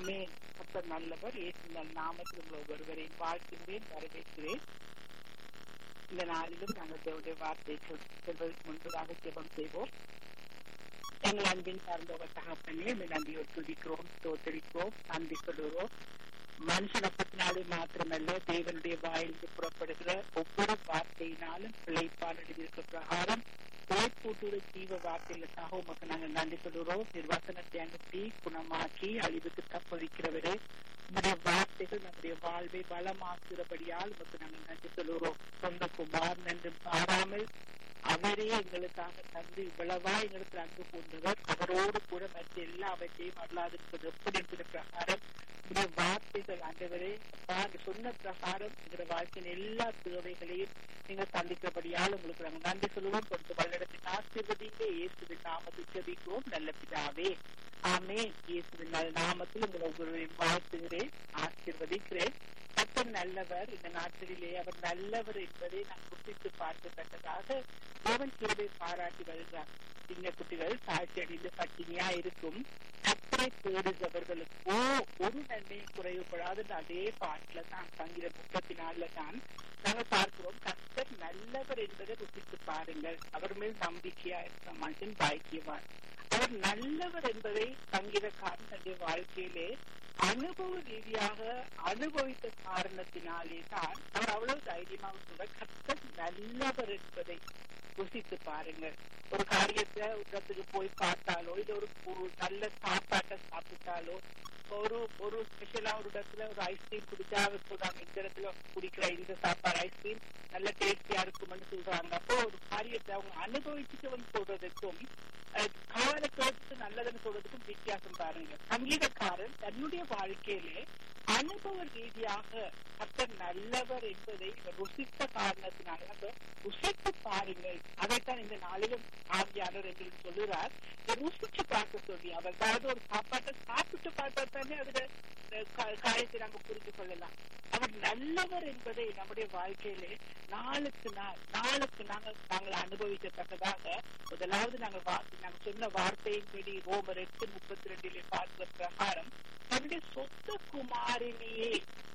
ஆமென் கர்த்தர் நல்லவர் இயேசுவின் நாமத்தில் உங்கள் ஒருவரையும் வாழ்த்துகிறேன் வரவேற்கிறேன் இந்த நாளிலும் நாங்கள் தேவனுடைய வார்த்தை சொல்- சொல்வதற்கு முன்பதாக ஜெபம் செய்வோம் எங்கள் அன்பின் சார்ந்தவர் தகப்பனே உம்மை நன்றியோடு துதிக்கிறோம் ஸ்தோத்தரிக்கிறோம் நன்றி சொல்லுகிறோம் மனுஷனப்பத்தினாலே மாத்திரமல்ல தேவனுடைய வாயிலிருந்து புறப்படுகிற ஒவ்வொரு வார்த்தையினாலும் பிழைப்பால் எழுதியிருக்க பிரகாரம் பிழைப்பூட்டுற ஜீவ வார்த்தையில சாக உமக்கு நாங்கள் நன்றி சொல்லுகிறோம் நிர்வாசனத்தை அனுப்பி குணமாக்கி அழிவுக்கு தப்பவிக்கிறவரே உங்களுடைய வார்த்தைகள் நம்முடைய வாழ்வை பலமாக்குகிறபடியால் உமக்கு நாங்கள் நன்றி சொல்லுகிறோம் சொந்த குமார் நன்று பாராமல் அவரே எங்களுக்காக தந்து இவ்வளவா எங்களுக்கு அன்பு கொண்டவர் அவரோடு கூட மற்ற எல்லாவற்றையும் அல்லாதிருப்பது எப்படி என்கிற பிரகாரம் இந்த வார்த்தைகள் ஆண்டவரே அப்பா, நீ சொன்ன பிரகாரம் எங்களுடைய வாழ்க்கையின் எல்லா தேவைகளையும் நீங்க சந்திக்கிறபடியால் உங்களுக்கு நாங்கள் நன்றி சொல்லுவோம் கொடுத்து வல்லிடத்தின் ஆசீர்வதிங்க இயேசுவின் நாமத்தில் ஜெபிக்கிறோம் நல்ல பிதாவே ஆமே இயேசுவின் நல்ல நாமத்தில் உங்களை ஒவ்வொருவரையும் வாழ்த்துகிறேன் ஆசீர்வதிக்கிறேன் கர்த்தர் நல்லவர் இந்த நாட்களிலே அவர் நல்லவர் என்பதை நான் குப்பித்து பார்க்கத்தக்கதாக தேவன் கிருபை பாராட்டி வருகிறார் சின்ன குட்டிகள் தாழ்ச்சி அடைந்து பட்டினியா இருக்கும் கத்தரை தேடுகிறவர்களுக்கோ ஒரு நன்மையும் குறைவுபடாத அதே பாட்டுல தான் சங்கீத முப்பத்தி நாலுல தான் நாங்கள் பார்க்கிறோம் கர்த்தர் நல்லவர் என்பதை ருசித்து பாருங்கள் அவர் மேல் நம்பிக்கையா இருக்க மனுஷன் பாக்கியவான் அவர் நல்லவர் என்பதை சங்கீதக்காரன் தன்னுடைய வாழ்க்கையிலே அனுபவ ரீதியாக அனுபவித்த காரணத்தினாலே தான் அவர் அவ்வளவு தைரியமாக சொல்ற கர்த்தர் நல்லவர் என்பதை ருசித்து பாருங்கள் ஒரு காரியத்தை ஒரு இடத்துக்கு போய் பார்த்தாலோ இல்ல ஒரு ஒரு நல்ல சாப்பாட்டை சாப்பிட்டாலோ ஒரு ஒரு ஸ்பெஷலா ஒரு இடத்துல ஒரு ஐஸ்கிரீம் குடிச்சா அவர் சொல்றாங்க இந்த இடத்துல குடிக்கிற இந்த சாப்பாடு ஐஸ்கிரீம் நல்ல டேஸ்டியா இருக்கும்னு சொல்றாங்க அப்போ ஒரு காரியத்தை அவங்க அனுபவிச்சுட்டு வந்து சொல்றதுக்கும் அஹ், கால கேட்டு நல்லதுன்னு சொல்றதுக்கும் வித்தியாசம் பாருங்க சங்கீதக்காரன் தன்னுடைய வாழ்க்கையிலே அனுபவ ரீதியாக கர்த்தர் நல்லவர் என்பதை இவர் ருசித்த காரணத்தினால அந்த ருசித்து பாருங்கள் அதைத்தான் இந்த நாளிலும் ஆவியாளர் எங்களுக்கு சொல்லுறார் இதை ருசிச்சு பார்க்க சொல்லி அவர் அதாவது ஒரு சாப்பாட்டை சாப்பிட்டு பார்த்தா தானே அதுல அஹ், கா- காரியத்தை நாங்க புரிந்து கொள்ளலாம் அவர் நல்லவர் என்பதை நம்முடைய வாழ்க்கையிலே நாளுக்கு நாள் நாளுக்கு நாங்கள் நாங்கள் அனுபவிக்கத்தக்கதாக முதலாவது நாங்கள் வா- நாங்கள் சொன்ன வார்த்தையின்படி ரோமர் எட்டு முப்பத்தி ரெண்டிலே பார்க்கிற பிரகாரம் தன்னுடைய சொந்த குமாரினையே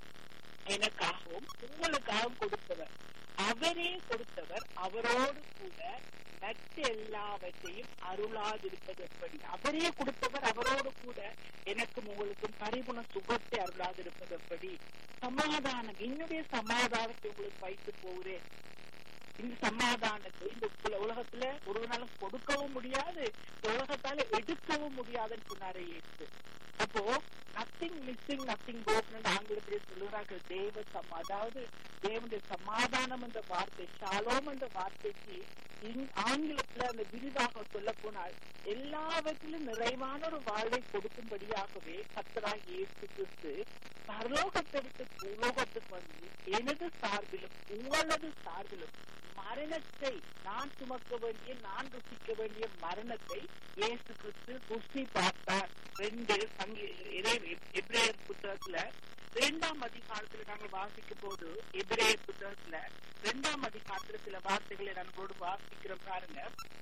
எனக்காகவும் உங்களுக்காகவும் கொடுத்தவர் அவரே கொடுத்தவர் அவரோடு கூட மற்ற எல்லாவற்றையும் அருளாதிருப்பது எப்படி அவரே கொடுத்தவர் அவரோடு கூட எனக்கும் உங்களுக்கும் பரிபுண சுகத்தை அருளாதிருப்பது எப்படி சமாதானம் என்னுடைய சமாதானத்தை உங்களுக்கு வைத்து போகிறேன் இந்த சமாதானத்தை இந்த உல- உலகத்துல ஒரு நாளும் கொடுக்கவும் முடியாது இந்த உலகத்தால எடுக்கவும் முடியாதுன்னு சொன்னாரு இயேசு அப்போ நத்திங் மிஸ்ஸிங் நத்திங் broken ஆங்கிலத்திலே சொல்லுகிறார்கள் தேவ சமா அதாவது தேவனுடைய சமாதானம் என்ற வார்த்தை ஷாலோம் என்ற வார்த்தைக்கு இன்- ஆங்கிலத்துல அந்த விரிவாக சொல்ல போனால் எல்லாவற்றிலும் நிறைவான ஒரு வாழ்வை கொடுக்கும்படியாகவே கத்தராக இயேசு கிறிஸ்து பரலோகத்தை விட்டு பூலோகத்துக்கு வந்து எனது சார்பிலும் உங்களது சார்பிலும் மரணத்தை நான் சுமக்க வேண்டிய நான் ருசிக்க வேண்டிய மரணத்தை இயேசு கிறிஸ்து ருசி பார்த்தார் ரெண்டு சங்கி எப்ரேயர் புத்தகத்துல இரண்டாம் அதிகாரத்துல நாங்கள் வாசிக்கும் போது எபிரேயர் புத்தகத்துல இரண்டாம் அதிகாரத்துல சில வார்த்தைகளை நம்மளோடு வாசிக்கிறோம் பாருங்க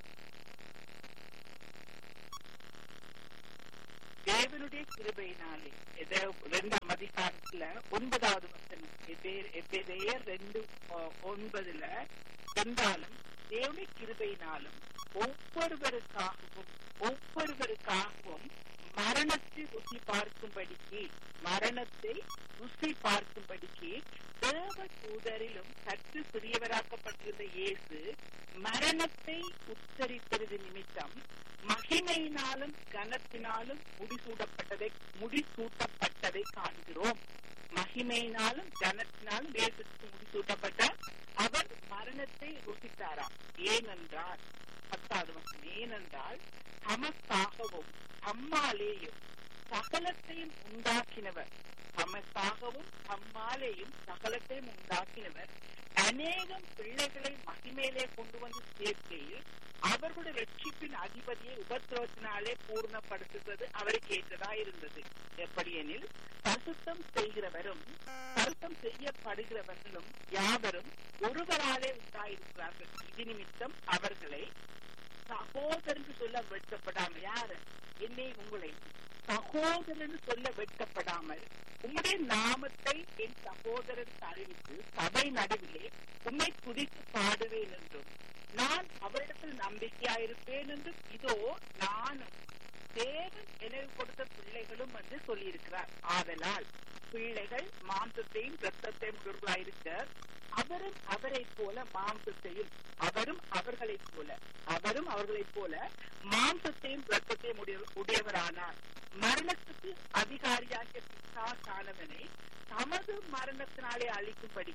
தேவனுடைய கிருபையினாலே எத- இரண்டாம் அதிகாரத்துல ஒன்பதாவது வசனம் எபே- எபிரேயர் ரெண்டு அஹ், ஒன்பதுல என்றாலும் தேவனுடைய கிருபையினாலும் ஒவ்வொருவருக்காகவும் ஒவ்வொருவருக்காகவும் மரணத்தை ருசி பார்க்கும்படிக்கு மரணத்தை ருசி பார்க்கும்படிக்கு தேவ தூதரிலும் சற்று சிறியவராக்கப்பட்டிருந்த இயேசு மரணத்தை உச்சரித்தது நிமித்தம் மகிமையினாலும் கனத்தினாலும் முடிசூடப்பட்டதை முடிசூட்டப்பட்டதை காண்கிறோம் மகிமையினாலும் கனத்தினாலும் இயேசுக்கு முடிசூட்டப்பட்ட அவர் மரணத்தை ருசித்தாராம் ஏனென்றால் பத்தாவது வசனம் ஏனென்றால் தமக்காகவும் தம்மாலேயும் சகலத்தையும் உண்டாக்கினவர் தமக்காகவும் தம்மாலேயும் சகலத்தையும் உண்டாக்கினவர் அநேகம் பிள்ளைகளை மகிமையிலே கொண்டு வந்து சேர்க்கையில் அவர்களுடைய ரட்சிப்பின் அதிபதியை உபத்திரவத்தினாலே பூர்ணப்படுத்துவது அவருக்கு ஏற்றதா இருந்தது எப்படியெனில் பரிசுத்தம் செய்கிறவரும் பரிசுத்தம் செய்யப்படுகிறவர்களும் யாவரும் ஒருவராலே உண்டாயிருக்கிறார்கள் இது நிமித்தம் அவர்களை சகோதரன் சொல்ல வெட்கப்படாமல் யாரு என்னை உங்களை சகோதரன் சொல்ல வெட்கப்படாமல் உம்முடைய நாமத்தை என் சகோதரருக்கு அறிவித்து சபை நடுவிலே உம்மை துதித்து பாடுவேன் என்றும் நான் அவரிடத்தில் நம்பிக்கையாயிருப்பேன் என்றும் இதோ நானும் தேவன் எனக்கு கொடுத்த பிள்ளைகளும் என்று சொல்லியிருக்கிறார் ஆதலால் பிள்ளைகள் மாம்சத்தையும் ரத்தத்தையும் உடையவர்களாயிருக்க அவரும் அவரைப் போல மாம்சத்தையும் அவரும் அவர்களைப் போல அவரும் அவர்களைப் போல மாம்சத்தையும் ரத்தத்தையும் உடைய- உடையவரானார் மரணத்துக்கு அதிகாரியாகிய பிசாசானவனை தமது மரணத்தினாலே அழிக்கும்படி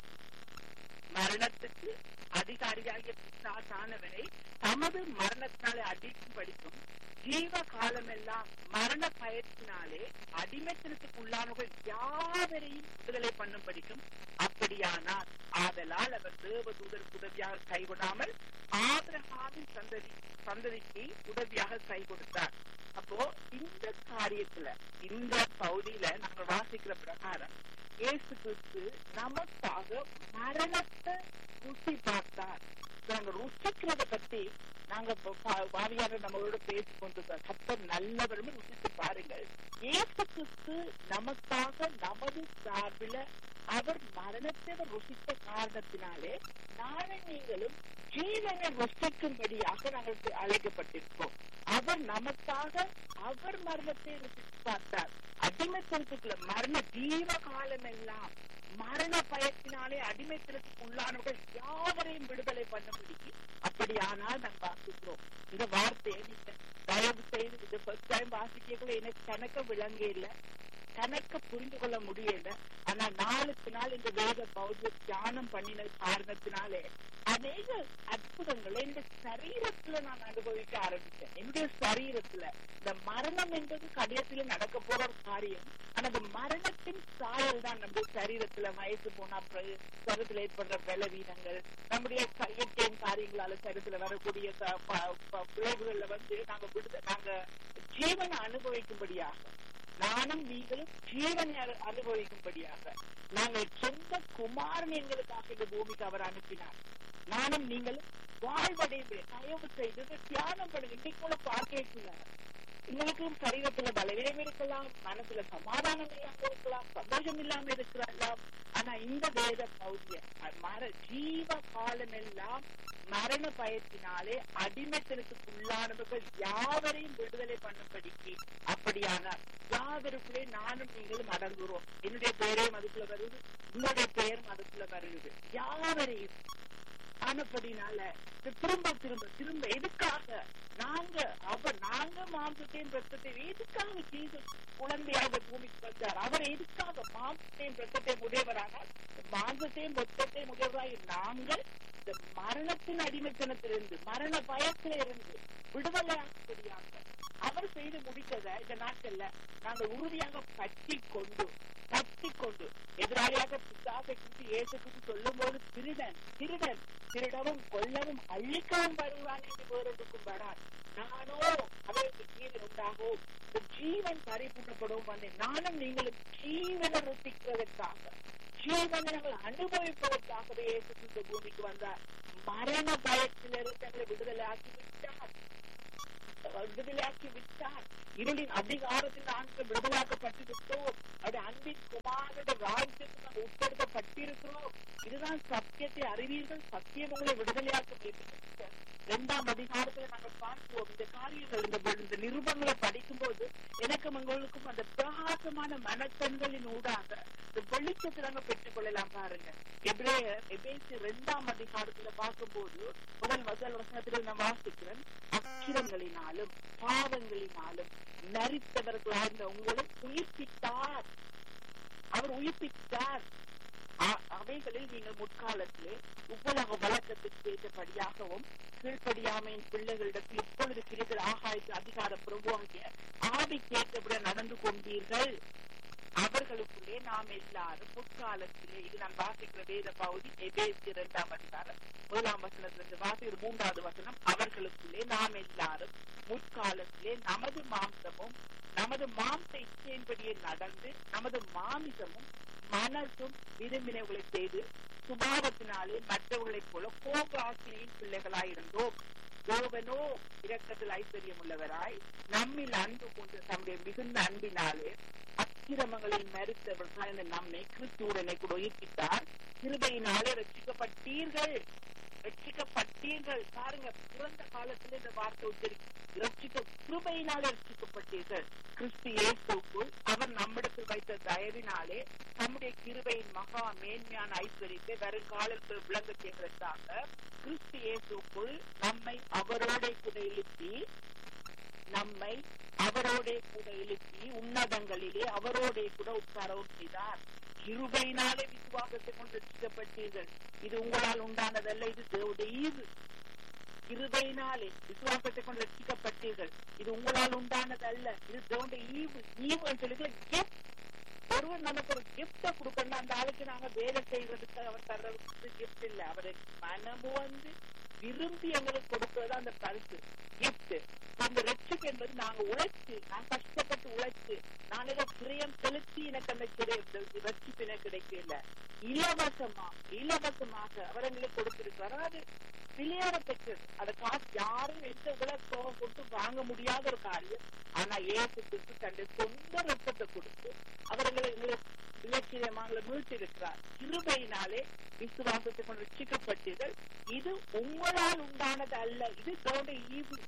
மரணத்துக்கு அதிகாரியாகிய பிசாசானவனை தமது மரணத்தினாலே அடிக்கும் படிக்கும் ஜீவ காலமெல்லாம் மரண பயத்தினாலே அடிமைத்தனத்துக்கு உள்ளானவர்கள் யாவரையும் விடுதலை பண்ணும் படிக்கும் அப்படியானார் ஆதலால் அவர் தேவதூதருக்கு உதவியாக கை கொடாமல் ஆபிரகாமின் சந்ததி சந்ததிக்கு உதவியாக கை கொடுத்தார் அப்போ இந்த காரியத்துல இந்த பகுதியில நாங்க வாசிக்கிற பிரகாரம் இயேசு கிறிஸ்து நமக்காக மரணத்தை ருசி பார்த்தார் நாங்க ருசிக்கிறத பத்தி நாங்க இப்ப பா- பாவியார நம்மளோட பேசிக் கொண்டிருக்க கத்தர் நல்லவரும் ருசித்து பாருங்கள் இயேசு கிறிஸ்து நமக்காக நமது சார்பில அவர் மரணத்தை அவர் ருசித்த காரணத்தினாலே நானும் நீங்களும் ஜீவனை ருசிக்கும்படியாக நாங்கள் அழைக்கப்பட்டிருக்கோம் அவர் நமக்காக அவர் மரணத்தை ருசித்து பார்த்தார் அடிமைத்தனத்துக்குள்ள மரண ஜீவ காலம் எல்லாம் மரண பயத்தினாலே அடிமைத்தனத்துக்கு உள்ளானவர்கள் யாவரையும் விடுதலை பண்ண முடியும் அப்படியானால் நாம் வாசிக்கிறோம் இந்த வார்த்தையை நீங்க தயவு செய்து இது ஃபர்ஸ்ட் டைம் வாசிக்கக்குள்ள எனக்கு கணக்க விளங்க இல்லை கணக்க புரிந்து கொள்ள முடியல ஆனா நாளுக்கு நாள் இந்த வேத பௌத்த தியானம் பண்ணின காரணத்தினாலே அநேக அற்புதங்களை இந்த சரீரத்துல நான் அனுபவிக்க ஆரம்பிச்சேன் என்னுடைய சரீரத்துல இந்த மரணம் என்பது கடிதத்துல நடக்க போற ஒரு காரியம் ஆனா அந்த மரணத்தின் சாயல் தான் நம்முடைய சரீரத்துல வயசு போனா பிறகு சரீரத்துல ஏற்படுற பலவீனங்கள் நம்முடைய க- இயற்கையின் காரியங்களால சரீரத்துல வரக்கூடிய க- ப- ப- விளைவுகள்ல வந்து நாங்க விடுத நாங்க ஜீவனை அனுபவிக்கும்படியாக நானும் நீங்களும் ஜீவனை அனு- அனுபவிக்கும்படியாக நாங்கள் சொந்த குமாரன் எங்களுக்காக இந்த பூமிக்கு அவர் அனுப்பினார் நானும் நீங்களும் வாழ்வடைவே தயவு செய்து இதை தியானம் பண்ணுங்க இன்னைக்கு கூட பார்க்கலாம் உங்களுக்கும் சரீரத்துல பலவீனம் இருக்கலாம் மனசுல சமாதானம் இல்லாம இருக்கலாம் சந்தோஷம் இல்லாம இருக்கலாம் ஆனா இந்த வேத பௌதிய மர ஜீவ காலம் எல்லாம் மரண பயத்தினாலே அடிமைத்தனத்துக்கு உள்ளானவர்கள் யாவரையும் விடுதலை பண்ணும்படிக்கு அப்படியானால் யாவருக்குள்ளே நானும் நீங்களும் அடங்குறோம் என்னுடைய பெயரையும் அதுக்குள்ள வருது உங்களுடைய பெயரும் அதுக்குள்ள வருது யாவரையும் ஆனப்படினால இது திரும்ப திரும்ப திரும்ப எதுக்காக நாங்க அவ நாங்க மாம்சத்தையும் ரத்தத்தையும் எதுக்காக ஜீசஸ் குழந்தையாக பூமிக்கு வந்தார் அவர் எதுக்காக மாம்சத்தையும் ரத்தத்தையும் உடையவரானால் மாம்சத்தையும் ரத்தத்தையும் உடையவராய் நாங்கள் இந்த மரணத்தின் அடிமைத்தனத்திலிருந்து மரண பயத்தில இருந்து விடுதலையாகும்படியாக அவர் செய்து முடித்ததை இந்த நாட்கள்ல நாங்கள் உறுதியாக பற்றி கொண்டு பற்றி கொண்டு எதிராளியாக பிசாசை குறித்து இயேசு குறித்து சொல்லும் போது திருடன் திருடன் திருடவும் கொல்லவும் அழிக்கவும் வருவான் என்று வேறொன்றுக்கும் வரான் நானோ அவருக்கு ஜீவன் உண்டாகும் இந்த ஜீவன் பறிபூட்டப்படும் வந்தேன் நானும் நீங்களும் ஜீவனை ருசிக்கிறதற்காக ஜீவனை நாங்கள் அனுபவிப்பதற்காகவே இயேசு கிறிஸ்து பூமிக்கு வந்தார் மரண பயத்திலிருந்து எங்களை விடுதலை ஆக்கி விட்டார் விடுதலையாக்கி விட்டார் இருளின் அதிகாரத்தில் நாங்கள் விடுதலாக்கப்பட்டு விட்டோம் அது அன்பின் குமாரோட ராஜ்யத்துக்கு நாங்கள் உட்படுத்தப்பட்டிருக்கிறோம் இதுதான் சத்தியத்தை அறிவீர்கள் சத்தியம் உங்களை விடுதலையாக்க வேண்டும் இரண்டாம் அதிகாரத்துல நாங்கள் பார்க்கிறோம் இந்த காரியங்கள் இந்த இந்த நிருபங்களை படிக்கும் போது எனக்கும் உங்களுக்கும் அந்த பிரகாசமான மனக்கண்களின் ஊடாக இந்த வெளிச்சத்தை நாங்க பெற்றுக் கொள்ளலாம் பாருங்க எபிரேய எபேசி இரண்டாம் அதிகாரத்துல பார்க்கும்போது முதல் முதல் வசனத்துல நான் வாசிக்கிறேன் அக்கிரங்களினாலும் பாவங்களினாலும் நரித்தவர்களாக உங்களை உயிர்ப்பித்தார் அவர் உயிர்ப்பித்தார் அ- அவைகளில் நீங்கள் முற்காலத்திலே உப்பலக வழக்கத்துக்கு ஏற்றபடியாகவும் கீழ்ப்படியாமையின் பிள்ளைகளிடத்தில் இப்பொழுது கிடைக்கிற ஆகாயத்து அதிகார பிரபுவாகிய ஆவிக்கேற்றபடி நடந்து கொண்டீர்கள் அவர்களுக்குள்ளே நாம் எல்லாரும் முற்காலத்திலே இது நான் வாசிக்கிற வேத பகுதி எபேசி இரண்டாம் அதிகாரம் முதலாம் வசனத்திலிருந்து வாசிக்கிற மூன்றாவது வசனம் அவர்களுக்குள்ளே நாம் எல்லாரும் முற்காலத்திலே நமது மாம்சமும் நமது மாம்ச இச்சையின்படியே நடந்து நமது மாமிசமும் மனசும் விரும்பினவர்களை செய்து சுபாவத்தினாலே மற்றவர்களைப் போல கோபாசினியின் பிள்ளைகளாயிருந்தோம் தேவனோ இரக்கத்தில் ஐஸ்வர்யம் உள்ளவராய் நம்மில் அன்பு கொண்டு தம்முடைய மிகுந்த அன்பினாலே அக்கிரமங்களில் மறுத்தவர்கள் நம்மை கிறிஸ்துவுடனே கூட உயிர்ப்பித்தார் கிருபையினாலே ரட்சிக்கப்பட்டீர்கள் ரட்சிக்கப்பட்டீர்கள் பாருங்க பிறந்த காலத்துல இந்த வார்த்தை உச்சரி ரட்சிக்க கிருபையினாலே ரட்சிக்கப்பட்டீர்கள் கிறிஸ்து இயேசுக்குள் அவர் நம்மிடத்தில் வைத்த தயவினாலே நம்முடைய கிருபையின் மகா மேன்மையான ஐஸ்வர்யத்தை வருங்காலத்தில் விளங்க செய்வதற்காக கிறிஸ்து இயேசுக்குள் நம்மை அவரோட கூட எழுப்பி நம்மை அவரோட கூட எழுப்பி உன்னதங்களிலே அவரோட கூட உட்காரவும் செய்தார் கிருபையினாலே விசுவாசத்தை கொண்டு ரட்சிக்கப்பட்டீர்கள் இது உங்களால் உண்டானதல்ல இது தேவடைய ஈவு கிருபையினாலே விசுவாசத்தை கொண்டு ரட்சிக்கப்பட்டீர்கள் இது உங்களால் உண்டானதல்ல இது தேவடைய ஈவு ஈவு சொல்லி கிஃப்ட் ஒருவர் நமக்கு ஒரு கிஃப்ட கொடுக்கணும் அந்த ஆளுக்கு நாங்க வேலை செய்யறதுக்கு அவர் தர்றதுக்கு கிஃப்ட் இல்ல அவரை மனமு வந்து விரும்பி எங்களுக்கு கொடுக்கிறது அந்த பரிசு கிஃப்ட் அந்த ரட்சிப்பு என்பது நாங்க உழைச்சு நான் கஷ்டப்பட்டு உழைச்சு நான் ஏதோ கிரயம் செலுத்தி எனக்கு அந்த ரட்சிப்பு எனக்கு கிடைக்கல இலவசமா இலவசமாக அவர் எங்களுக்கு கொடுத்திருக்கிறார் அதாவது விளையாட பெற்றது அதை காசு யாரும் எந்த உலகம் கொடுத்து வாங்க முடியாத ஒரு காரியம் ஆனா ஏசு கிறிஸ்து தன்னுடைய சொந்த ரத்தத்தை கொடுத்து அவர்களை எங்களை இலட்சியமாக மீட்டிருக்கிறார் கிருபையினாலே விசுவாசத்தை கொண்டு ரட்சிக்கப்பட்டீர்கள் இது உங்களால் உண்டானது அல்ல இது தேவனுடைய ஈவு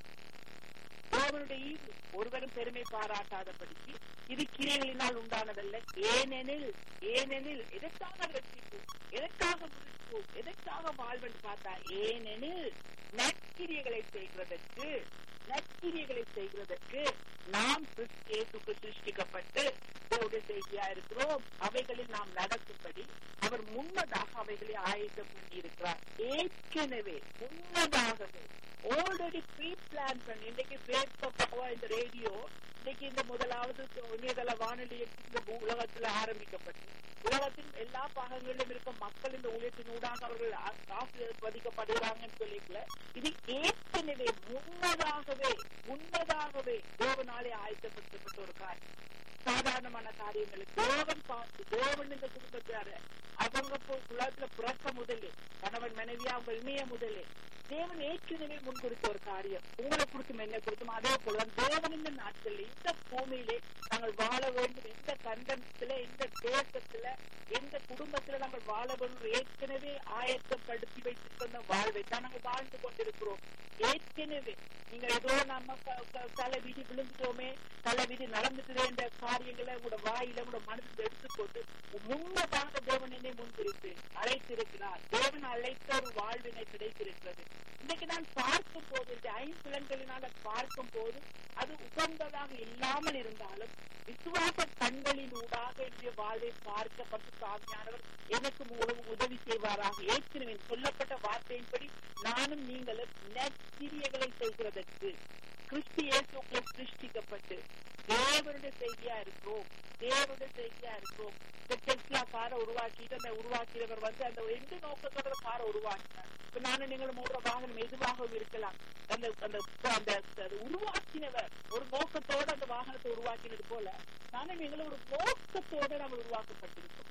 தேவனுடைய ஈவு ஒருவரும் பெருமை பாராட்டாதபடிக்கு இது கிரியைகளினால் உண்டானதல்ல ஏனெனில் ஏனெனில் எதற்காக ரட்சிப்பு எதற்காக முடிப்பு எதற்காக வாழ்வென்று பார்த்தா ஏனெனில் நற்கிரியைகளை செய்கிறதற்கு நற்கிரியைகளை செய்கிறதற்கு நாம் இயேசுக்கு சிருஷ்டிக்கப்பட்டு தேவடைய செய்தியா இருக்கிறோம் அவைகளில் நாம் நடக்கும்படி அவர் முன்னதாக அவைகளை ஆயத்தம் பண்ணியிருக்கிறார் ஏற்கனவே முன்னதாகவே ஆல்ரெடி ப்ரீ பிளான் பண்ணி இன்னைக்கு பேசப்போவா இந்த ரேடியோ இன்னைக்கு இந்த முதலாவது இணையதள வானொலி இந்த உலகத்துல ஆரம்பிக்கப்பட்டு உலகத்தின் எல்லா பாகங்களிலும் இருக்க மக்கள் இந்த ஊழியத்தின் ஊடாக அவர்கள் ஆசிர்வதிக்கப்படுகிறாங்கன்னு சொல்லிக்கல இது ஏற்கனவே முன்னதாகவே முன்னதாகவே தேவனாலே ஆயத்தப்படுத்தப்பட்ட ஒரு காரியம் சாதாரணமான காரியங்களுக்கு தேவன் பார்த்து தேவன் இந்த குடும்பத்தார அவங்க உலகத்துல பிறக்க முதலே கணவன் மனைவியா அவங்க இணைய முதலே தேவன் ஏற்கனவே முன்குறித்த ஒரு காரியம் உங்களை குறித்தும் என்ன குறித்தும் அதே போல தேவன் இந்த நாட்களில் இந்த பூமியிலே நாங்கள் வாழ வேண்டும் எந்த கண்டத்துல எந்த தேசத்துல எந்த குடும்பத்துல நாங்கள் வாழ வேண்டும் ஏற்கனவே ஆயத்தப்படுத்தி வைத்திருக்கிற வாழ்வை தான் நாங்கள் வாழ்ந்து கொண்டிருக்கிறோம் ஏற்கனவே நீங்க ஏதோ நம்ம தலை விதி விழுந்துட்டோமே தலை விதி நடந்துட்டு என்ற காரியங்களை உங்களோட வாயில உங்களோட மனதில் எடுத்துக்கொண்டு முன்னதாக தேவன் என்னை முன்குறித்து அழைத்திருக்கிறார் தேவன் அழைத்த ஒரு வாழ்வினை கிடைத்திருக்கிறது இன்னைக்கு நான் பார்க்கும் போது இந்த ஐம்புலன்களினால பார்க்கும் போது அது உகந்ததாக இல்லாமல் இருந்தாலும் விசுவாச கண்களின் ஊடாக என்னுடைய வாழ்வை பார்க்கப்பட்டு சாமியானவர் எனக்கு மூலம் உதவி செய்வாராக ஏற்கனவே சொல்லப்பட்ட வார்த்தையின்படி நானும் நீங்களும் நற்கிரியைகளை செய்கிறதற்கு கிறிஸ்து இயேசுக்குள்ள சிருஷ்டிக்கப்பட்டு தேவனுடைய செய்தியா இருக்கிறோம் தேவனுடைய செய்தியா இருக்கிறோம் இந்த டெஸ்லா காரை உருவாக்கிட்டு அந்த உருவாக்கியவர் வந்து அந்த எந்த நோக்கத்தோட காரை உருவாக்கினார் இப்ப நானும் நீங்களும் ஓடுற வாகனம் எதுவாகவும் இருக்கலாம் அந்த அந்த அந்த உருவாக்கினவர் ஒரு நோக்கத்தோட அந்த வாகனத்தை உருவாக்கினது போல நானும் நீங்களும் ஒரு நோக்கத்தோட நம்ம உருவாக்கப்பட்டிருக்கோம்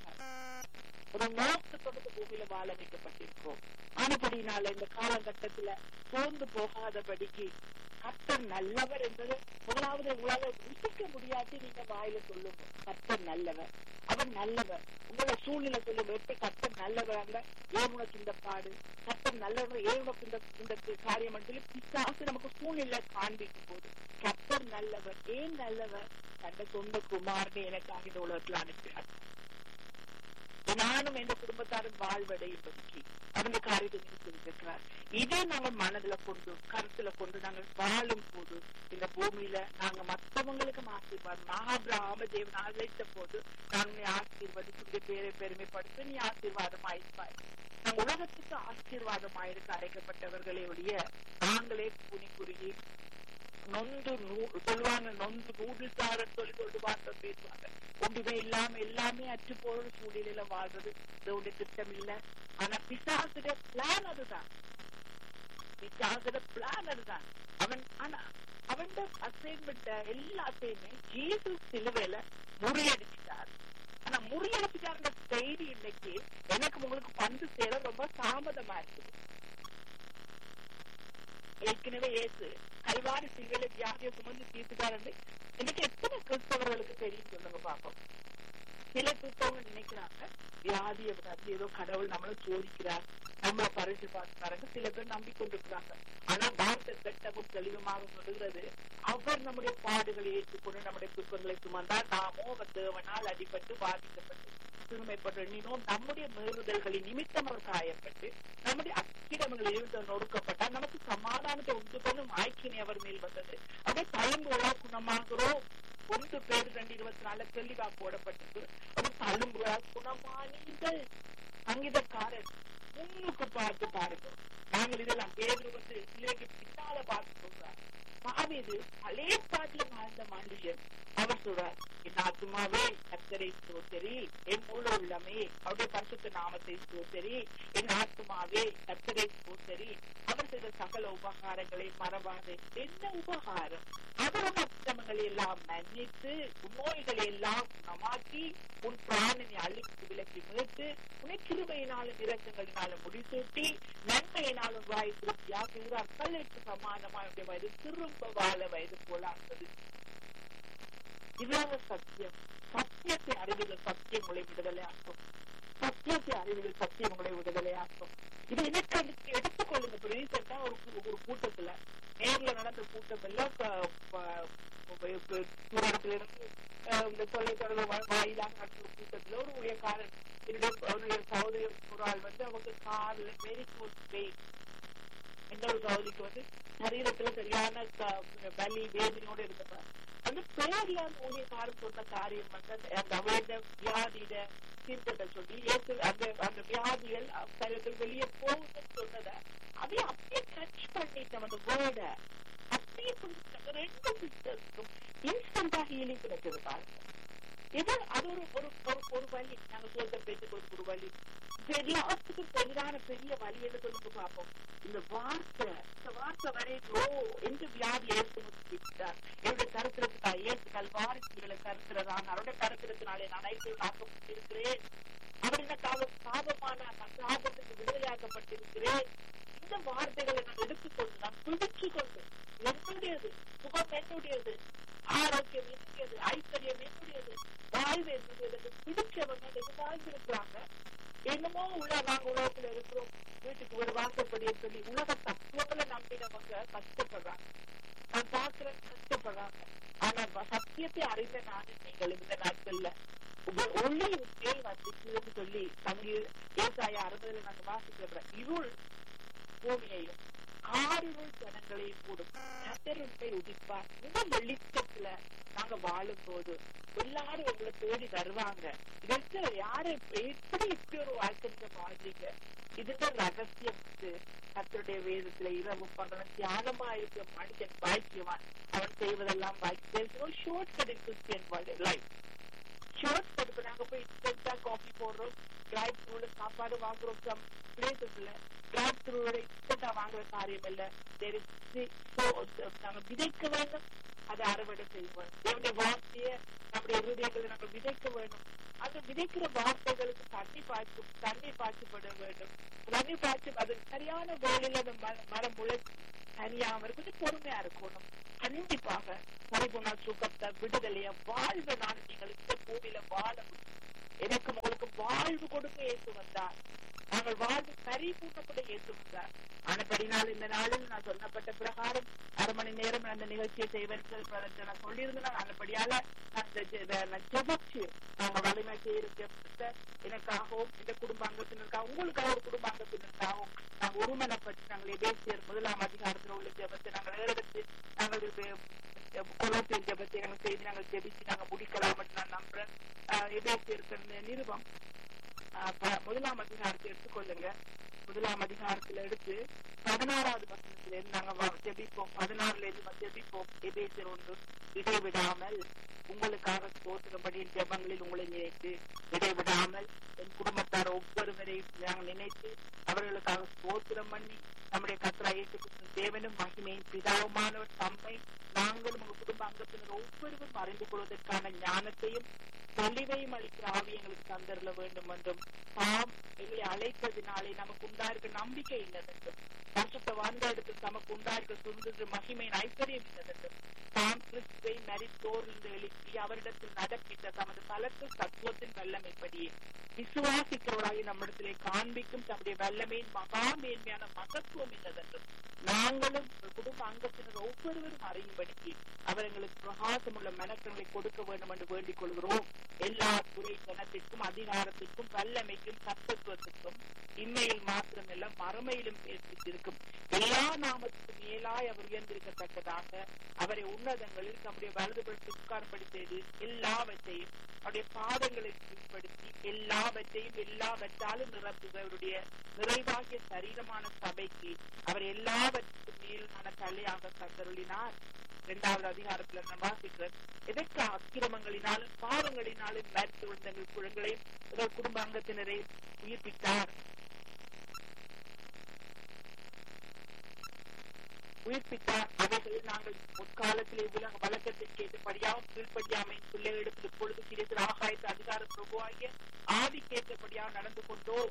ஒரு நோக்கத்தோட பூமியில வாழ வைக்கப்பட்டிருக்கோம் ஆனபடினால இந்த காலகட்டத்துல சோர்ந்து போகாதபடிக்கு கர்த்தர் நல்லவர் என்பது முதலாவது உங்களால ருசிக்க முடியாது நீங்க வாயில சொல்லுங்க கர்த்தர் நல்லவர் அவர் நல்லவர் உங்களோட சூழ்நிலை சொல்லுங்க எப்படி கர்த்தர் நல்லவர் ஏன் உனக்கு இந்த பாடு கர்த்தர் நல்லவர் ஏன் உனக்கு இந்த இந்த காரியம் சொல்லி பிசாசு நமக்கு சூழ்நிலை காண்பிக்கும் போது கர்த்தர் நல்லவர் ஏன் நல்லவர் தந்த சொந்த குமாரனை எனக்காக இந்த உலகத்தில் அனுப்பினார் நானும் எந்த குடும்பத்தாரும் வாழ்வடையும்படிக்கு அவங்க காரியத்தை நினைச்சிருக்கிறார் இதை நாங்கள் மனதுல கொண்டு கருத்துல கொண்டு நாங்கள் வாழும் போது இந்த பூமியில நாங்க மற்றவங்களுக்கு ஆசீர்வாதம் மகாபிராம தேவன் அழைத்த போது நாங்கள் ஆசீர்வதிச்சு பேரை பெருமைப்படுத்த நீ ஆசீர்வாதமாயிருப்பாய் நம் உலகத்துக்கு ஆசீர்வாதமாயிருக்க அழைக்கப்பட்டவர்களே ஒழிய நாங்களே புனி குறுகி நொந்து சொல்லுவாங்க நொந்து நூடுசார சொல்லி கொண்டு வார்த்தை பேசுவாங்க ஒன்றுமே இல்லாம எல்லாமே அற்று போற சூழ்நிலையில வாழ்றது இதோட திட்டம் இல்ல ஆனா பிசாசுட பிளான் அதுதான் பிசாசுட பிளான் அதுதான் அவன் ஆனா அவன் அசைன்மெண்ட் எல்லாத்தையுமே ஜீசு சிலுவையில முறியடிச்சிட்டார் ஆனா முறியடிச்சிட்டாருன்ற செய்தி இன்னைக்கு எனக்கு உங்களுக்கு வந்து சேர ரொம்ப தாமதமா இருக்குது ஏற்கனவே ஏசு கல்வாரி சிலுவையில வியாதியை சுமந்து தீர்த்துட்டாரு இன்னைக்கு எத்தனை கிறிஸ்தவர்களுக்கு தெரியும் சொல்லுங்க பாப்போம் சில கிறிஸ்தவங்க நினைக்கிறாங்க வியாதியை வந்து ஏதோ கடவுள் நம்மள சோதிக்கிறார் நம்மள பரிசு பார்க்கிறாங்க சில பேர் நம்பிக்கொண்டிருக்கிறாங்க ஆனா வார்த்தை கட்டமும் தெளிவமாக சொல்லுகிறது அவர் நம்முடைய பாடுகளை ஏற்றுக்கொண்டு நம்முடைய துன்பங்களை சுமந்தால் நாமோ அவர் தேவனால் அடிபட்டு பாதிக்கப்பட்டு சிறுமைப்பட்டு எண்ணினோம் நம்முடைய மீறுதல்களின் நிமித்தம் அவர் காயப்பட்டு நம்முடைய அக்கிரமங்களில் இருந்து நொறுக்கப்பட்டால் நமக்கு சமாதானத்தை உண்டு பண்ணும் ஆய்ச்சினை அவர் மேல் வந்தது அதை தழும்புகளா குணமாகிறோம் ஒன்று பேர் ரெண்டு இருபத்தி நாலு தெளிவா போடப்பட்டது அது தழும்புகளா குணமானீர்கள் சங்கீதக்காரன் முன்னுக்கு பார்த்து பாருங்க நாங்கள் இதெல்லாம் பேர் வந்து பிள்ளைக்கு பின்னால பார்த்து சொல்றார் பாவிது பழைய பாட்டுல வாழ்ந்த மனுஷன் அவர் சொல்றார் என் ஆத்மாவே கத்தரை சோத்தரி என் முழு உள்ளமே அவருடைய பரிசுத்த நாமத்தை சோத்தரி என் ஆத்மாவே கத்தரை சோத்தரி அவர் செய்த சகல உபகாரங்களை மறவாது என்ன உபகாரம் அவரது அக்கிரமங்களை எல்லாம் மன்னித்து நோய்களை எல்லாம் குணமாக்கி உன் பிராணனை அழித்து விலக்கி மீட்டு உன்னை கிருபையினாலும் இரக்கங்களினாலும் முடிசூட்டி நன்மையினாலும் வாய் திருப்தியாக்குகிறார் கல்லுக்கு சமானமாக வயது திரும்ப வாழ வயது போலாகிறது இதான சத்தியம் சத்தியத்தை அறிவுகள் சத்தியம் உங்களை விடுதலையாக்கும் சத்தியத்தை அறிவுகள் சத்தியம் உங்களை விடுதலையாக்கும் இது எனக்கு எடுத்துக்கொள்ளுங்க இப்ப ரீசெண்டா ஒரு ஒரு கூட்டத்துல நேர்ல நடந்த கூட்டம் எல்லாம் தூரத்துல இருந்து இந்த தொலைத்தொடர்பு வாயிலாக நடந்த கூட்டத்துல ஒரு ஊழியக்காரன் என்னுடைய சகோதரி ஒரு ஆள் வந்து அவங்க கார்ல வெரிகோஸ் பெயின் இன்னொரு சகோதரிக்கு வந்து சரீரத்துல சரியான வலி வேதனையோட இருந்தப்ப அந்த பேர்ல ஊழியக்காரன் சொன்ன காரியம் வந்து அந்த அவருடைய வியாதியிட தீர்க்கத்தை சொல்லி ஏற்று அந்த அந்த வியாதிகள் சரீரத்தில் வெளியே போகுதுன்னு சொன்னத அதை அப்படியே டச் பண்ணிட்டோம் அந்த வேர்ட அப்படியே ரெண்டு சிஸ்டர்ஸ்க்கும் இன்ஸ்டன்டா ஹீலிங் கிடைச்சது பாருங்க இது அது ஒரு ஒரு ஒரு ஒரு வழி நாங்க சொல்ற பேச்சுக்கு ஒரு ஒரு வழி எல்லாத்துக்கும் பெரிதான பெரிய வழி என்று சொல்லுங்க பார்ப்போம் இந்த வார்த்தை இந்த வார்த்தை வரையோ எந்த வியாதி ஏற்று முடிச்சுட்டார் என்னுடைய கருத்திரத்துக்கா ஏற்று கல்வாரிசுகளை கருத்துறதான் அவருடைய கருத்திரத்தினாலே நான் ஐந்து ஆக்கப்பட்டிருக்கிறேன் அவர் எனக்காக சாபமான சாபத்துக்கு விடுதலையாக்கப்பட்டிருக்கிறேன் இந்த வார்த்தைகளை நான் எடுத்துக்கொண்டு நான் பிடிச்சு கொண்டு என்னுடையது சுகம் என்னுடையது ஆரோக்கியம் என்னுடையது ஐஸ்வர்யம் என்னுடையது வாழ்வு என்னுடையது பிடிச்சவங்க வாழ்ந்திருக்கிறாங்க என்னமோ உள்ள நாங்க உலகத்துல இருக்கிறோம் வீட்டுக்கு ஒரு வாசப்படியை சொல்லி உலக தத்துவங்களை நம்பினவங்க கஷ்டப்படுறாங்க நான் பாக்குறேன் கஷ்டப்படுறாங்க ஆனா சத்தியத்தை அறிந்த நானும் நீங்கள் இந்த நாட்கள்ல ஒளி மேல் வந்துச்சுன்னு சொல்லி தங்கி ஏசாய அறுபதுல நாங்க வாசிக்கிற இருள் பூமியையும் ஆறுகள் ஜனங்களையும் கூடும் கத்தருண்டை உதிப்பார் இந்த வெளிச்சத்துல நாங்க வாழும் போது எல்லாரும் உங்களை தேடி வருவாங்க இதற்கு யாரு எப்படி இப்படி ஒரு வாழ்க்கை வாழ்றீங்க இதுதான் ரகசியம் கத்தருடைய வேதத்துல இரவு பகலும் தியானமா இருக்க மனிதன் பாக்கியவான் அவன் செய்வதெல்லாம் பாக்கியம் short cut in Christian life short cut இப்ப நாங்க போய் இன்ஸ்டன்டா காஃபி போடுறோம் டிரைவ் த்ரூல சாப்பாடு வாங்குறோம் சம் பிளேசஸ்ல டிரைவ் த்ரூல இன்ஸ்டன்டா வாங்குற காரியம் இல்ல நாங்க விதைக்க வேண்டும் அதை அறுவடை செய்வோம் என்னுடைய வார்த்தைய நம்முடைய இருதயங்களை நம்ம விதைக்க வேண்டும் அந்த விதைக்கிற வார்த்தைகளுக்கு தண்ணி பாய்ச்சி தண்ணி பாய்ச்சப்பட வேண்டும் தண்ணி பாய்ச்சி அது சரியான வேலையில அந்த மரம் முளைச்சு தனியாம கொஞ்சம் பொறுமையா இருக்கணும் கண்டிப்பாக பரிபுணா சுகத்தை விடுதலைய வாழ்வு நான் நீங்கள் இந்த பூமியில வாழ முடியும் எனக்கு உங்களுக்கு வாழ்வு கொடுக்க ஏற்று வந்தார் நாங்கள் வாழ்வு பரிபூர்ணப்பட ஏற்று வந்தார் ஆனபடினால் இந்த நாளில் நான் சொன்னப்பட்ட பிரகாரம் அரை மணி நேரம் அந்த நிகழ்ச்சியை செய்வர்கள் நான் சொல்லியிருந்தேன் ஆனபடியால நான் ஜெபிச்சு நாங்க வலிமை செய்ய எனக்காகவும் இந்த குடும்ப அங்கத்தினருக்காக உங்களுக்காக ஒரு குடும்ப அங்கத்தினருக்காகவும் நாங்கள் ஒருமனப்பட்டு நாங்கள் எபேசியர் முதலாம் அதிகாரத்தில் உள்ள ஜெபத்தை நாங்கள் எடுத்து நாங்கள் கொலோசியர் ஜெபத்தை நாங்கள் செய்து நாங்கள் ஜெபிச்சு நாங்கள் முடிக்கலாம் நான் நம்புறேன் எபேசியர் நிருபம் முதலாம் அதிகாரத்தை எடுத்துக்கொள்ளுங்க முதலாம் அதிகாரத்துல எடுத்து பதினாறாவது வசனத்துல இருந்து நாங்க ஜெபிப்போம் பதினாறுல இருந்து ஜெபிப்போம் எபேசியர் ஒன்று இடைவிடாமல் உங்களுக்காக சோதனைப்படி ஜெபங்களில் உங்களை நினைத்து இடைவிடாமல் என் குடும்பத்தார் ஒவ்வொருவரையும் நாங்கள் நினைத்து அவர்களுக்காக சோத்திரம் பண்ணி நம்முடைய கத்ரா இயேசு தேவனும் மகிமையும் பிதாவுமானவர் தம்மை நாங்களும் உங்க குடும்ப அங்கத்தினர் ஒவ்வொருவரும் அறிந்து கொள்வதற்கான ஞானத்தையும் தெளிவையும் அளிக்கிற ஆவி எங்களுக்கு தந்தரல வேண்டும் என்றும் தாம் எங்களை அழைத்ததினாலே நமக்கு உண்டாயிருக்க நம்பிக்கை இல்லை என்றும் பரிசுத்தவான்கள் எடுத்து தமக்கு உண்டாயிருக்க சுருந்தது மகிமையின் ஐஸ்வர்யம் இருந்தது தாம் கிறிஸ்துவை மரித்தோர்ந்து எழுப்பி அவரிடத்தில் நடப்பித்த தமது பலத்து தத்துவத்தின் வல்லமைப்படியே விசுவாசிக்கிறவராகி நம்மிடத்திலே காண்பிக்கும் தம்முடைய வல்லமையின் மகா மேன்மையான மகத்துவம் என்னதென்றும் நாங்களும் குடும்ப அங்கத்தினர் ஒவ்வொருவரும் அறியும்படிக்கு அவர் எங்களுக்கு பிரகாசம் உள்ள மனக்கங்களை கொடுக்க வேண்டும் என்று வேண்டிக் கொள்கிறோம் எல்லா துறை ஜனத்திற்கும் அதிகாரத்திற்கும் வல்லமைக்கும் சத்தத்துவத்திற்கும் இம்மையில் மாத்திரமல்ல மறுமையிலும் பேசித்திருக்கும் எல்லா நாமத்துக்கும் மேலாய் அவர் உயர்ந்திருக்கத்தக்கதாக அவரை உன்னதங்களில் தம்முடைய வலதுபடுத்தி உட்கார்படி செய்து எல்லாவற்றையும் அவருடைய பாதங்களை கீழ்ப்படுத்தி எல்லாவற்றையும் எல்லாவற்றாலும் நிரப்புகிறவருடைய நிறைவாகிய சரீரமான சபைக்கு அவர் எல்லாவற்றுக்கும் மேலான தலையாக கத்தருளினார் இரண்டாவது அதிகாரத்துல நான் வாசிக்கிறேன் எதற்கு அக்கிரமங்களினாலும் பாவங்களினாலும் மறுத்து விழுந்த எங்கள் குழந்தைகளையும் எங்கள் குடும்ப அங்கத்தினரை உயிர்ப்பித்தார் உயிர்ப்பித்தார் அவைகளில் நாங்கள் முற்காலத்திலே உலக வழக்கத்திற்கு ஏற்றபடியாகவும் கீழ்ப்படியாமையின் பிள்ளைகளிடத்தில் இப்பொழுது கிடைத்த ஆகாயத்து அதிகார பிரபுவாகிய ஆதிக்கேற்றபடியாக நடந்து கொண்டோம்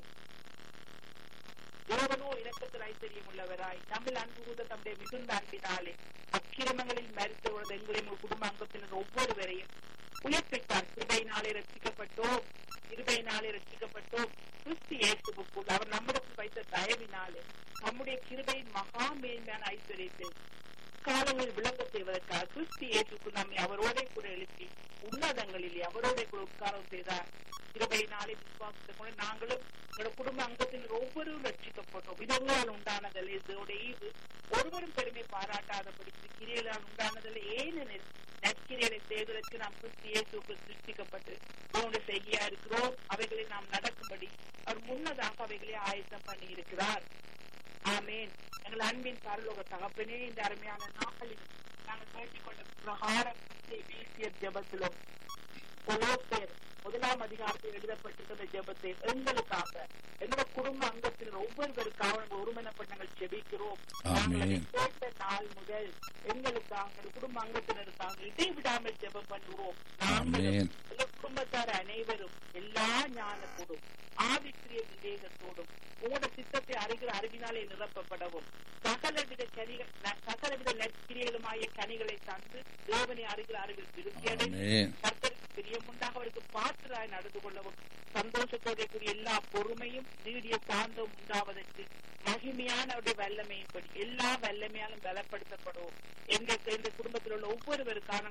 தேவனோ இரக்கத்தில் ஐஸ்வர்யம் உள்ளவராய் தமிழ் அன்பு கூத தம்முடைய மிகுந்த அன்பினாலே அக்கிரமங்களில் மறித்து உள்ள எங்களை உங்கள் குடும்ப அங்கத்தினர் ஒவ்வொருவரையும் உயிர்ப்பித்தார் கிருபையினாலே ரட்சிக்கப்பட்டோம் கிருபையினாலே ரட்சிக்கப்பட்டோம் கிறிஸ்து இயேசுவுக்குள் அவர் நம்மிடத்தில் வைத்த தயவினாலே நம்முடைய கிருபையின் மகா மேன்மையான ஐஸ்வர்யத்தை காலங்களில் விளங்க செய்வதற்காக கிறிஸ்து இயேசுக்கு நம்மை அவரோட கூட எழுப்பி உன்னதங்களிலே அவரோட கூட உட்காரம் செய்தார் கிருபையினாலே விசுவாசத்தை கூட நாங்களும் எங்களோட குடும்ப அங்கத்தினர் ஒவ்வொருவரும் ரட்சிக்கப்பட்டோம் இதங்களால் உண்டானதல்ல இதோட ஈவு ஒருவரும் பெருமை பாராட்டாதபடி கிரியலால் உண்டானதல்ல ஏனெனில் நற்கிரியலை செய்வதற்கு நாம் கிறிஸ்து இயேசுக்கு சிருஷ்டிக்கப்பட்டு அவனுடைய செய்கையா இருக்கிறோம் அவைகளை நாம் நடக்கும்படி அவர் முன்னதாக அவைகளை ஆயத்தம் பண்ணி இருக்கிறார் ஆமேன் எங்கள் அன்பின் பரலோக தகப்பனே இந்த அருமையான நாளில் நாங்கள் கேட்டுக்கொண்ட பிரகாரம் வீசிய ஜபத்திலும் கொலோசேர் முதலாம் அதிகாரத்தில் எழுதப்பட்டிருக்கிற ஜெபத்தை எங்களுக்காக எங்களோட குடும்ப அங்கத்தில் ஒவ்வொருவருக்காக நாங்கள் ஒருமனப்பட்டு நாங்கள் ஜெபிக்கிறோம் நாங்கள் அதை கேட்ட நாள் முதல் எங்களுக்காக எங்கள் குடும்ப அங்கத்தினருக்காக இடைவிடாமல் ஜெபம் பண்ணுவோம் நாங்களும் எங்கள் குடும்பத்தார் அனைவரும் எல்லா ஞானத்தோடும் ஆவிக்குரிய விவேகத்தோடும் உங்களோட சித்தத்தை அறிகிற அறிவினாலே நிரப்பப்படவும் சகலவித கனிகள் சகலவித நற்கிரியலுமாய கனிகளை தந்து தேவனை அறிகிற அறிவில் விருத்தியடைந்து கர்த்தருக்கு பிரியமுண்டாக அவருக்கு பாத்திராய் நடந்து கொள்ளவும் சந்தோஷத்தோட கூடிய எல்லா பொறுமையும் நீடிய சாந்தம் உண்டாவதற்கு மகிமையான அவருடைய வல்லமையும் படி எல்லா வல்லமையாலும் பலப்படுத்தப்படுவோம் எங்க எங்க குடும்பத்தில் உள்ள ஒவ்வொருவருக்கான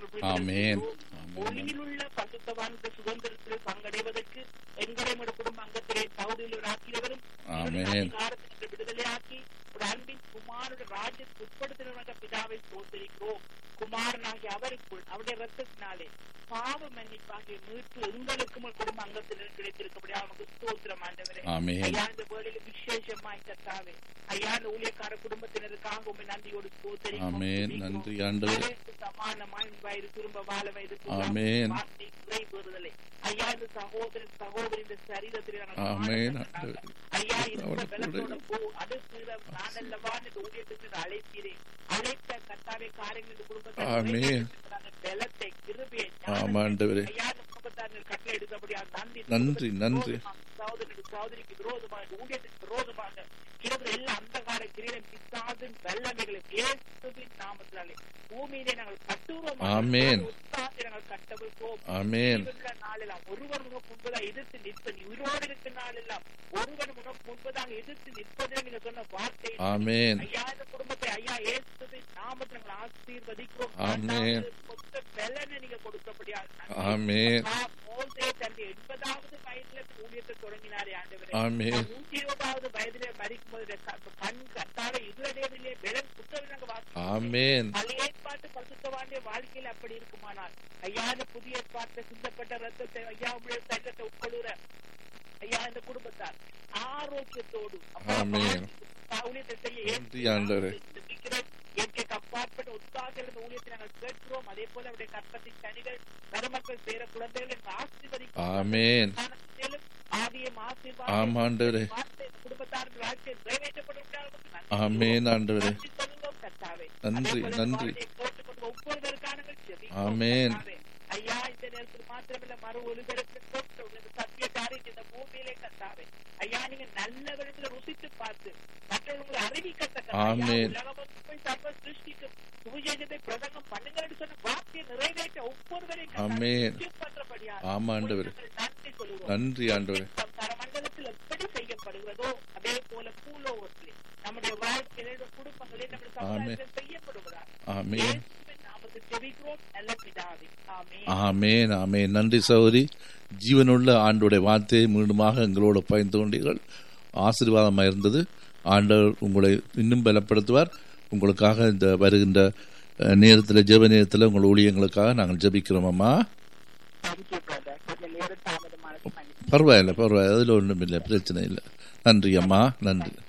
ஒளியில் உள்ள பசுத்தவான சுதந்திரத்தில் பங்கடைவதற்கு எங்களுடைய குடும்ப அங்கத்திலே தகுதியில் ஆக்கியவரும் அதிகாரத்திற்கு விடுதலையாக்கி ஒரு அன்பின் குமாரோட ராஜ்யத்துக்கு உட்படுத்தின பிதாவை சோதரிக்கிறோம் குமாரனாகிய அவருக்குள் அவருடைய ரத்தத்தினாலே பாவ மன்னிப்பாகிய மீட்பு எங்களுக்கும் குடும்ப அங்கத்தில் கிடைத்திருக்கபடி அவனுக்கு ஸ்தோத்திரம் ஆண்டவரே ஐயா இந்த வேலையில விசேஷமாய் கத்தாவே ஐயா இந்த ஊழியக்கார குடும்பத்தினருக்காக உண்மை நன்றியோடு ஸ்தோத்தரிக்கிறோம் சமானமாய் வயது திரும்ப வாழ வயது குறைபெறுதலை ஐயா இந்த சகோதரன் சகோதரி இந்த சரீரத்தில் ஐயா இந்த பலத்தோட போ அடுத்து நான் அல்லவா இந்த ஊழியத்துக்கு அழைக்கிறேன் அழைத்த கத்தாவே காரியங்கள் இந்த குடும்பத்தை பலத்தை கிருபியை நன்றி நன்றி சகோதரி சகோதரிக்கு விரோதமாக ஊழியத்துக்கு விரோதமாக கிடந்த எல்லா அந்தகார கிரீடம் பிசாசின் வல்லமைகளை இயேசுவின் நாமத்தினாலே பூமியிலே நாங்கள் கட்டுவோம் ஆமென் நாங்கள் கட்டவிழ்ப்போம் ஆமென் நாளெல்லாம் ஒருவர் உனக்கு முன்பதாக எதிர்த்து நிற்பது உயிரோடு இருக்கிற நாளெல்லாம் ஒருவர் உனக்கு முன்பதாக எதிர்த்து நிற்பதே நீங்க சொன்ன வார்த்தை ஆமென் ஐயா இந்த குடும்பத்தை ஐயா இயேசுவின் நாமத்தை நாங்கள் ஆசீர்வதிக்கிறோம் ஆமென் மொத்த பலனை நீங்க கொடுக்கபடியாக ஆமென் மோசே தன்னுடைய எண்பதாவது வயதுல ஊழியத்தை தொடங்கினாரே ஆண்டவரே ஆமென் நூற்றி இருபதாவது வயதிலே மறிக்கும் போது கண் கத்தார இருளடைவிலே வெறும் புத்தகம் வாசி ஆமென் பழைய ஏற்பாட்டு பரிசுத்தவாண்டிய வாழ்க்கையில் அப்படி இருக்குமானால் ஐயா இந்த புதிய ஏற்பாட்டில் சிந்தப்பட்ட ரத்தத்தை ஐயா உடைய சரீரத்தை உட்கொள்ளுற ஐயா இந்த குடும்பத்தார் ஆரோக்கியத்தோடு ஆமென். ஊழியத்தை செய்ய நன்றி ஆண்டவரே. ஜெபிக்கிறேன். இயற்கைக்கு அப்பாற்பட்ட உற்சாகங்கள் இந்த ஊழியத்தை நாங்கள் கேட்கிறோம் அதே போல அவருடைய கற்பத்தின் கனிகள் மருமக்கள் சேர குழந்தைகள் ஆசீர்வதிக்கும் ஆமென் ஞானத்திலும் ஆவியும் ஆசீர்வாதம் ஆமாண்டவரே வார்த்தை குடும்பத்தாருக்கு வாழ்க்கை நிறைவேற்றப்படும் ஆமென் ஆண்டவரே நன்றி சொல்லுங்கள் கர்த்தாவே. நன்றி, அதே போல நன்றி. வாழ்க்கையை கேட்டுக்கொண்டு ஒவ்வொருவருக்கான ஜெபம் ஆமென். கர்த்தாவே. ஐயா இந்த நேரத்தில் மாத்திரமல்ல மறு ஒருவருக்கு சத்திய காரியம் இந்த பூமியிலே கத்தாவே ஐயா நீங்க நல்லவர்களை ருசித்து பார்த்து மற்றவர்களை அறிவிக்கத்தக்க ஆமென். உலகமொத்தம் போய் சர்வ சிருஷ்டிக்கும் சுவிசேஷத்தை பிரசங்கம் பண்ணுங்கன்னு சொன்ன வார்த்தையை நிறைவேற்ற ஒவ்வொருவரையும் ஆமென். நிச்சயப்படுறபடியாக ஆமா ஆண்டவரே நன்றி சொல்லுவோம் நன்றி ஆண்டவரே பரமண்டலத்தில் எப்படி செய்யப்படுகிறதோ அதே போல பூலோகத்திலே நம்முடைய வாழ்க்கையில இந்த குடும்பங்களில் நம்முடைய சமுதாயத்தில் செய்யப்படுகிறார் ஆமென் இயேசுவின் நாமத்தில் ஜெபிக்கிறோம் நல்ல பிதாவே ஆமென் ஆமேன் ஆமேன் நன்றி சகோதரி ஜீவனுள்ள ஆண்டுடைய வார்த்தையை மீண்டுமாக எங்களோடு பயந்து கொண்டீர்கள் ஆசீர்வாதமாக இருந்தது ஆண்டவர் உங்களை இன்னும் பலப்படுத்துவார் உங்களுக்காக இந்த வருகின்ற அஹ், நேரத்தில் ஜெப நேரத்தில் உங்கள் ஊழியங்களுக்காக நாங்கள் ஜெபிக்கிறோம் அம்மா தேங்க்யூ பிரதர் கொஞ்சம் நேரம் தாமதமான மன்னிப்பு பரவாயில்லை பரவாயில்லை அதில் ஒன்றும் இல்லை பிரச்சனை இல்லை நன்றி அம்மா நன்றி